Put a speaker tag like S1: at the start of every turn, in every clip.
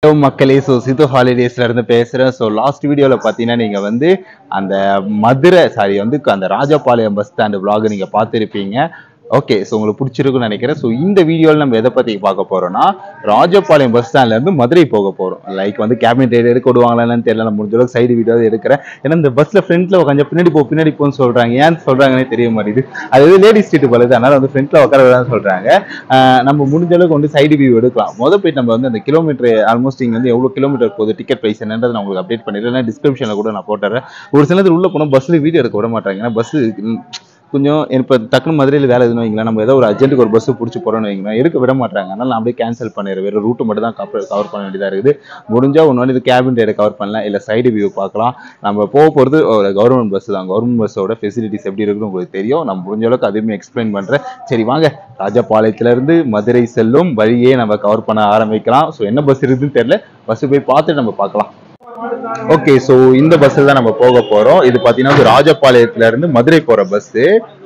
S1: hello மக்களே so சித்து ஹாலிடேஸ்ல இருந்து பேசுறேன் ஸோ லாஸ்ட் வீடியோவில் பார்த்தீங்கன்னா நீங்க வந்து அந்த மதுரை சாரி வந்து அந்த ராஜபாளையம் பஸ் ஸ்டாண்டு vlog நீங்க பார்த்துருப்பீங்க ஓகே ஸோ உங்களுக்கு பிடிச்சிருக்கும்னு நினைக்கிறேன் ஸோ இந்த வீடியோவில் நம்ம எதை பற்றி பார்க்க போறோம்னா ராஜபாளையம் பஸ் ஸ்டாண்ட்ல இருந்து மதுரை போக போறோம் லைக் வந்து கேபினட் ரைடு எடுக்க விடுவாங்களான்னு தெரியல நான் முடிஞ்ச அளவுக்கு சைடு வீடியோ எடுக்கிறேன் ஏன்னா இந்த பஸ்ல ஃப்ரண்ட்ல கொஞ்சம் பின்னாடி போ பின்னாடி போன்னு சொல்றாங்க ஏன் சொல்றாங்கன்னே தெரிய மாட்டேங்குது அது வந்து லேடிஸ் சீட்டு போலது அதனால வந்து ஃப்ரண்ட்ல உட்கார விடான்னு சொல்றாங்க ஆஹ் நம்ம முடிஞ்ச அளவுக்கு வந்து சைடு வியூ எடுக்கலாம் முதல் போயிட்டு நம்ம வந்து அந்த கிலோமீட்டர் ஆல்மோஸ்ட் இங்க வந்து எவ்வளவு கிலோமீட்டர் போகுது டிக்கெட் பிரைஸ் என்னன்றதை நான் உங்களுக்கு அப்டேட் பண்ணிடுறேன் டிஸ்கிரிப்ஷன்ல கூட நான் போட்டுறேன் ஒரு சிலது உள்ள போனால் பஸ்ல வீடியோ எடுக்க விட மாட்டாங்க ஏன்னா பஸ் கொஞ்சம் இப்போ டக்குனு மதுரையில் வேலை எதுன்னு வைங்களேன் நம்ம ஏதோ ஒரு அர்ஜென்ட்டுக்கு ஒரு பஸ் பிடிச்சி போகிறோம்னு வைங்களேன் எடுக்க விட மாட்டாங்க அதனால நான் அப்படியே கேன்சல் பண்ணிடுறேன் வேறு ரூட்டு மட்டும் தான் கவர் கவர் பண்ண வேண்டியதாக இருக்குது முடிஞ்சால் ஒன்று இது கேபின் ரைடை கவர் பண்ணலாம் இல்லை சைடு வியூ பார்க்கலாம் நம்ம போக போகிறது ஒரு கவர்மெண்ட் பஸ் தான் கவர்மெண்ட் பஸ்ஸோட ஃபெசிலிட்டிஸ் எப்படி இருக்குன்னு உங்களுக்கு தெரியும் நான் முடிஞ்ச அளவுக்கு அதுவுமே எக்ஸ்பிளைன் பண்ணுறேன் சரி வாங்க ராஜபாளையத்திலேருந்து மதுரை செல்லும் வழியே நம்ம கவர் பண்ண ஆரம்பிக்கலாம் ஸோ என்ன பஸ் இருக்குதுன்னு தெரியல பஸ் போய் பார்த்துட்டு நம்ம பார்க்கலாம் ஓகே ஸோ இந்த பஸ்ஸில் தான் நம்ம போக போகிறோம் இது பார்த்தீங்கன்னா வந்து ராஜபாளையத்துல இருந்து மதுரை போகிற பஸ்ஸு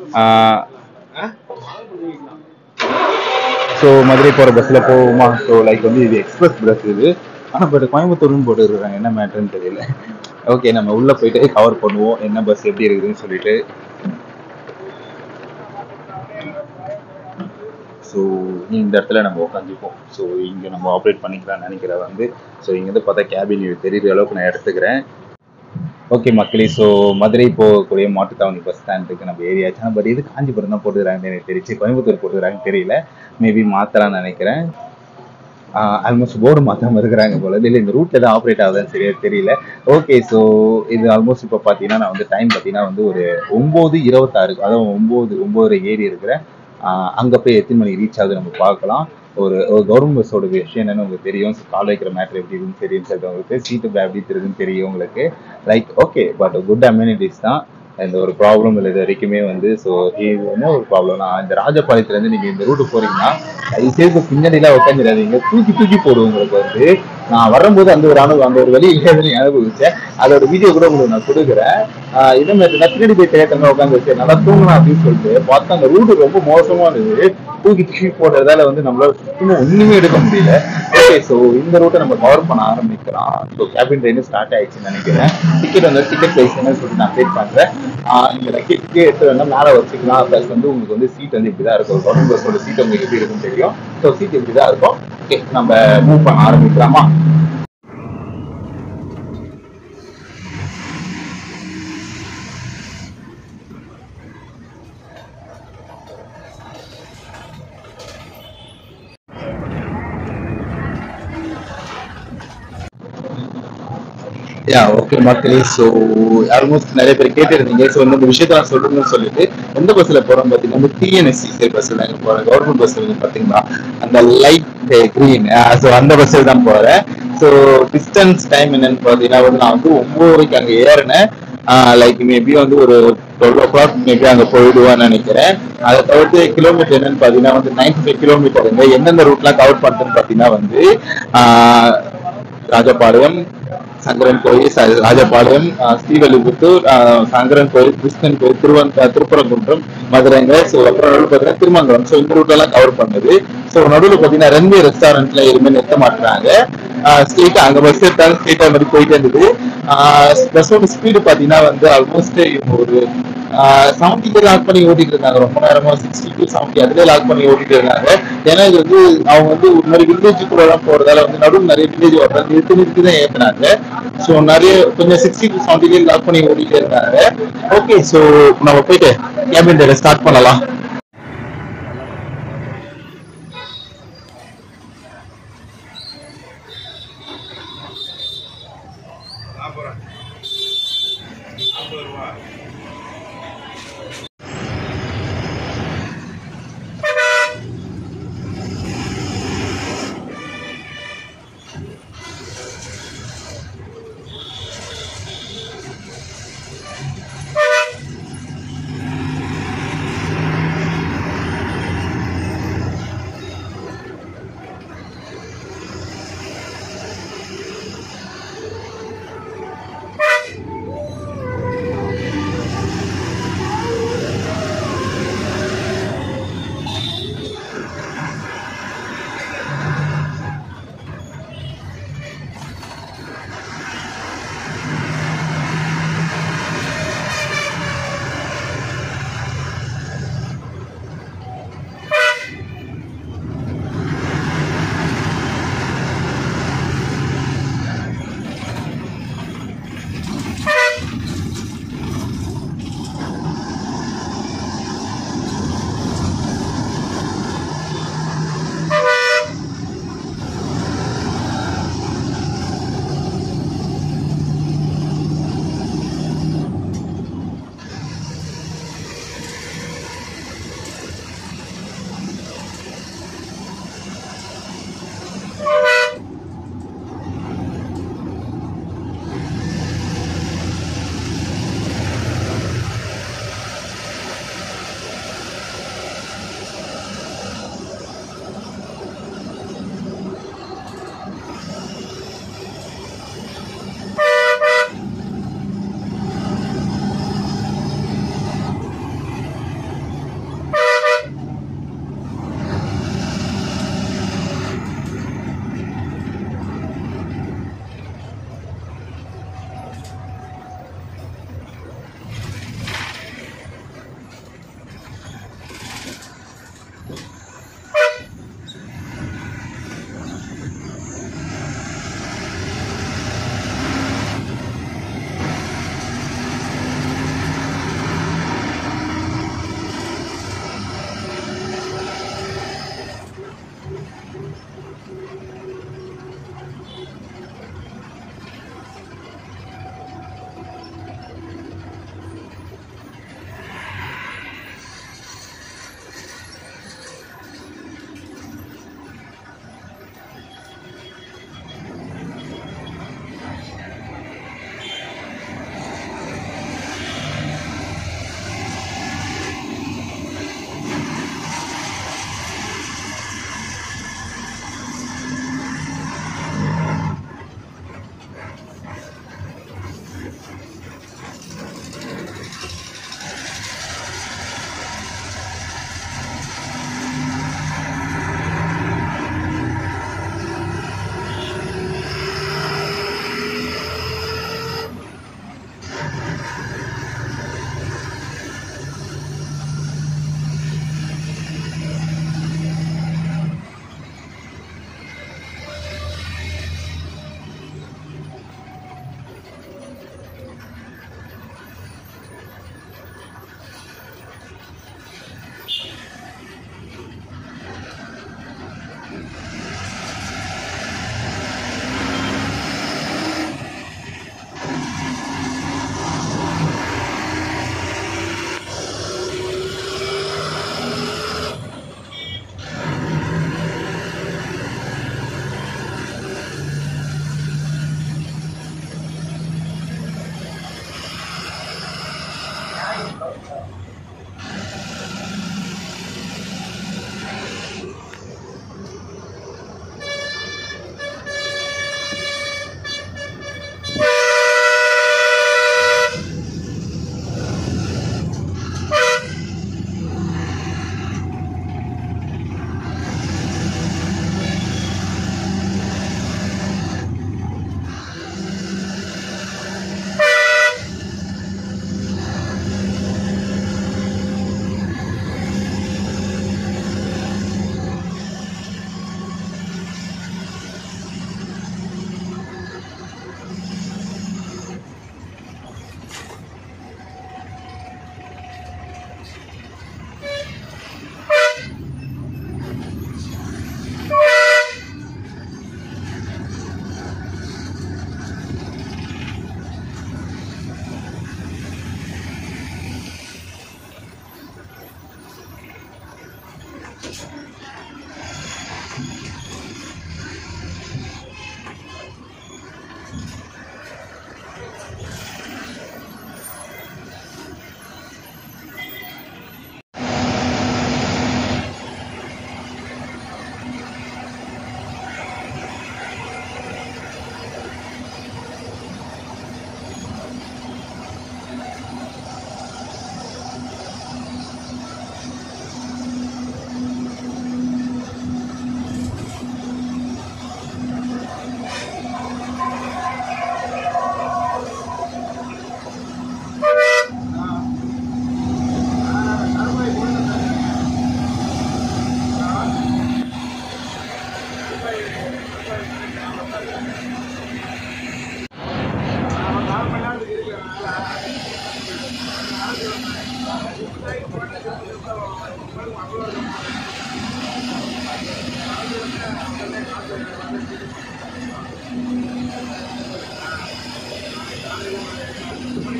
S1: ஸோ மதுரை போகிற பஸ்ஸில் போவோமா ஸோ லைக் வந்து இது எக்ஸ்பிரஸ் பஸ் இது ஆனால் பட் கோயம்புத்தூர்னு போட்டுருக்காங்க என்ன மேட்டர்னு தெரியல ஓகே நம்ம உள்ளே போயிட்டு கவர் பண்ணுவோம் என்ன பஸ் எப்படி இருக்குதுன்னு சொல்லிட்டு ஸோ இந்த இடத்துல நம்ம உட்காந்துப்போம் ஸோ இங்கே நம்ம ஆப்ரேட் பண்ணிக்கலாம்னு நினைக்கிறேன் வந்து ஸோ இங்கேருந்து பார்த்தா கேபின் தெரியுற அளவுக்கு நான் எடுத்துக்கிறேன் ஓகே மக்களே ஸோ மதுரை போகக்கூடிய மாட்டுத்தாவணி பஸ் ஸ்டாண்டுக்கு நம்ம ஏரியாச்சு ஆனால் பட் இது காஞ்சிபுரம் தான் போட்டுக்கிறாங்கன்னு எனக்கு தெரிஞ்சு கோயம்புத்தூர் போட்டுக்கிறாங்கன்னு தெரியல மேபி மாற்றலாம்னு நினைக்கிறேன் ஆல்மோஸ்ட் போர்டு மாற்றாம இருக்கிறாங்க போல இல்லை இந்த ரூட்ல தான் ஆப்ரேட் ஆகுதுன்னு சரியா தெரியல ஓகே ஸோ இது ஆல்மோஸ்ட் இப்போ பார்த்தீங்கன்னா நான் வந்து டைம் பார்த்தீங்கன்னா வந்து ஒரு ஒம்பது இருபத்தாறு அதாவது ஒம்பது ஒம்பது ஏறி இருக்கிறேன் ஆஹ் அங்க போய் எத்தனை மணிக்கு ரீச் ஆகுது நம்ம பார்க்கலாம் ஒரு ஒரு கவர்மெண்ட் பஸ்ஸோட விஷயம் என்னன்னு உங்களுக்கு தெரியும் கால் வைக்கிற மேட்ரு எப்படி இருக்குன்னு தெரியும் சொல்லிட்டு உங்களுக்கு சீட்டு எப்படி இருக்குன்னு தெரியும் உங்களுக்கு like okay but good amenities தான் எந்த ஒரு ப்ராப்ளம் இல்லை இது வரைக்குமே வந்து ஸோ இது என்ன ஒரு ப்ராப்ளம்னா இந்த ராஜபாளையத்துலேருந்து நீங்கள் இந்த ரூட்டு போறீங்கன்னா தயவுசெய்து பின்னாடிலாம் உட்காந்துடாதீங்க தூக்கி தூக்கி போடும் உங்களுக்கு வந்து நான் வரும்போது அந்த ஒரு அனுபவம் அந்த ஒரு வழி இல்லைன்னு அனுபவிச்சேன் அதோட வீடியோ கூட உங்களுக்கு நான் கொடுக்குறேன் ஆஹ் இதே மாதிரி நான் பின்னாடி போய் தேட்டங்க உட்காந்து வச்சு நல்லா தூங்கலாம் அப்படின்னு சொல்லிட்டு பார்த்தா அந்த ரூட்டு ரொம்ப மோசமா இருந்தது தூக்கி தூக்கி போடுறதால வந்து நம்மளால சுத்தமா ஒண்ணுமே எடுக்க முடியல ஓகே ஸோ இந்த ரூட்டை நம்ம கவர் பண்ண ஆரம்பிக்கலாம் ஸோ கேபின் ட்ரெயின் ஸ்டார்ட் ஆயிடுச்சுன்னு நினைக்கிறேன் டிக்கெட் வந்து டிக்கெட் ப்ரைஸ் என்னன்னு சொல்லிட்டு நான் அப்டேட் பண்றேன் ஆஹ் இந்த டிக்கெட் எடுத்து வேணா மேலே வச்சுக்கலாம் ப்ளஸ் வந்து உங்களுக்கு வந்து சீட் வந்து இப்படி தான் இருக்கும் கவர்மெண்ட் பஸ்ஸோட சீட் உங்களுக்கு எப்படி இருக்குன்னு தெரியும் ஸோ சீட் இப்படி தான் இருக்கும் ஓகே நம்ம மூவ் பண்ண ஆரம்பிக்கலாமா யா ஓகே மக்களே ஸோ ஆல்மோஸ்ட் நிறைய பேர் கேட்டிருந்தீங்க ஸோ இந்த விஷயத்த நான் சொல்றேன்னு சொல்லிட்டு எந்த பஸ்ஸில் போகிறோம் பார்த்தீங்கன்னா வந்து டிஎன்எஸ்சி பஸ்ஸில் நாங்கள் போகிறோம் கவர்மெண்ட் பஸ்ஸில் பார்த்தீங்களா அந்த லைட் க்ரீன் ஸோ அந்த பஸ்ஸில் தான் போகிறேன் ஸோ டிஸ்டன்ஸ் டைம் என்னன்னு பார்த்தீங்கன்னா வந்து நான் வந்து ஒம்போதுக்கு அங்கே ஏறினேன் லைக் மேபி வந்து ஒரு டுவெல் ஓ கிளாக் மேபி அங்கே போயிடுவான்னு நினைக்கிறேன் அதை தவிர்த்து கிலோமீட்டர் என்னன்னு பார்த்தீங்கன்னா வந்து நைன்டி ஃபைவ் கிலோமீட்டருங்க எந்தெந்த ரூட்லாம் கவர் பண்ணுறதுன்னு பார்த்தீங்கன்னா வந்து ஆஹ் ராஜபாளையம் சங்கரன் கோயில் ச- ராஜபாளையம் ஆஹ் ஸ்ரீவல்லிபுத்தூர் ஆஹ் சங்கரன் கோயில் கிருஷ்ணன் கோயில் திருவன் திருப்பரங்குன்றம் மதுரைங்க ஸோ அப்புறம் நடுவில் பார்த்தீங்கன்னா திருமங்கலம் ஸோ இந்த ரூட் எல்லாம் கவர் பண்ணுது ஸோ நடுவில் பார்த்தீங்கன்னா ரன்வே ரெஸ்டாரண்ட்ல எதுவுமே நிறுத்த மாட்டுறாங்க ஸ்ட்ரெயிட்டா அங்க பஸ் எடுத்தாலும் ஸ்ட்ரெயிட்டா மாதிரி போயிட்டே இருந்தது பஸ்ஸோட ஸ்பீடு பார்த்தீங்கன்னா வந்து ஆல்மோஸ்ட் ஒரு செவன்டிக்கு லாக் பண்ணி ஓட்டிட்டு இருந்தாங்க ரொம்ப நேரமா சிக்ஸ்டி டு செவன்டி அதுலேயே லாக் பண்ணி ஓட்டிட்டு இருந்தாங்க ஏன்னா இது வந்து அவங்க வந்து ஒரு மாதிரி வில்லேஜுக்குள்ள எல்லாம் போறதால வந்து நடுவில் நிறைய வில்லேஜ் வர்றாங்க நிறுத்தி நிறுத்தி தான் ஏத்துனாங்க ஸோ நிறைய கொஞ்சம் சிக்ஸ்டி டு செவன்டிலேயே லாக் பண்ணி ஓட்டிட்டு இருந்தாங்க ஓகே ஸோ நம்ம போயிட்டு கேபின் ரைட ஸ்டார்ட் பண்ணலாம்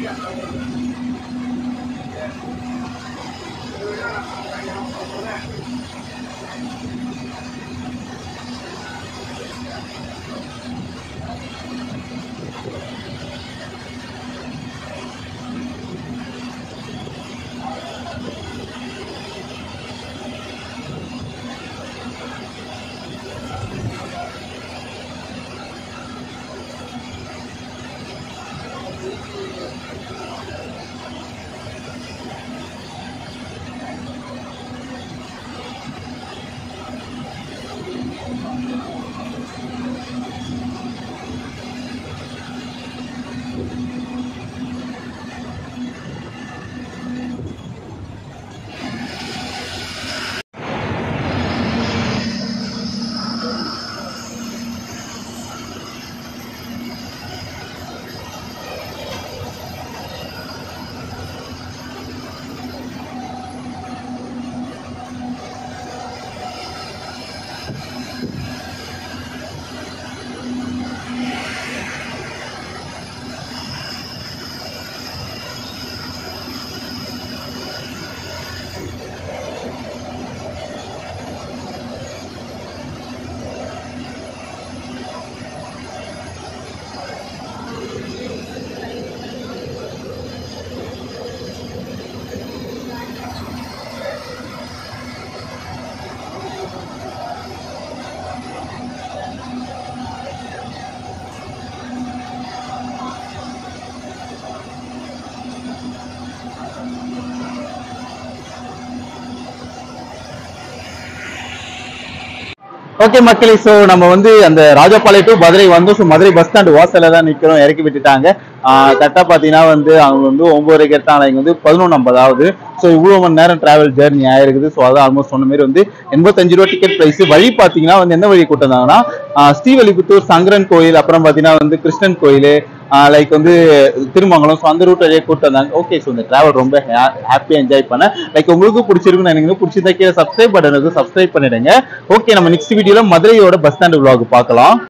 S1: ஓகே மக்களே ஸோ நம்ம வந்து அந்த ராஜபாளையம் டு மதுரை வந்து ஸோ மதுரை பஸ் ஸ்டாண்ட் வாசல்ல தான் நிற்கிறோம் இறக்கி விட்டுட்டாங்க கரெக்டாக பார்த்தீங்கன்னா வந்து அவங்க வந்து ஒம்பது எடுத்தாங்க இங்கே வந்து பதினொன்று ஐம்பதாவது ஸோ இவ்வளோ மணி நேரம் டிராவல் ஜேர்னி ஆயிருக்குது ஸோ அதான் ஆல்மோஸ்ட் சொன்ன மாதிரி வந்து எண்பத்தஞ்சு ரூபா டிக்கெட் ப்ரைஸ் வழி பார்த்தீங்கன்னா வந்து எந்த வழி கூட்டிருந்தாங்கன்னா ஸ்ரீவல்லிபுத்தூர் சங்கரன் கோயில் அப்புறம் பார்த்தீங்கன்னா வந்து கிருஷ்ணன் கோயில் லைக் வந்து திருமங்கலம் ஸோ அந்த ரூட் வழியே கூட்டு வந்தாங்க ஓகே ஸோ இந்த டிராவல் ரொம்ப ஹாப்பியாக என்ஜாய் பண்ணேன் லைக் உங்களுக்கு பிடிச்சிருக்குன்னு நினைக்கிறேன் பிடிச்சிருந்தா கீழே சப்ஸ்கிரைப் பட்டன் சப்ஸ்கிரைப் பண்ணிடுங்க ஓகே நம்ம நெக்ஸ்ட் வீடியோல மதுரையோட பஸ் ஸ்டாண்ட் vlog பார்க்கலாம்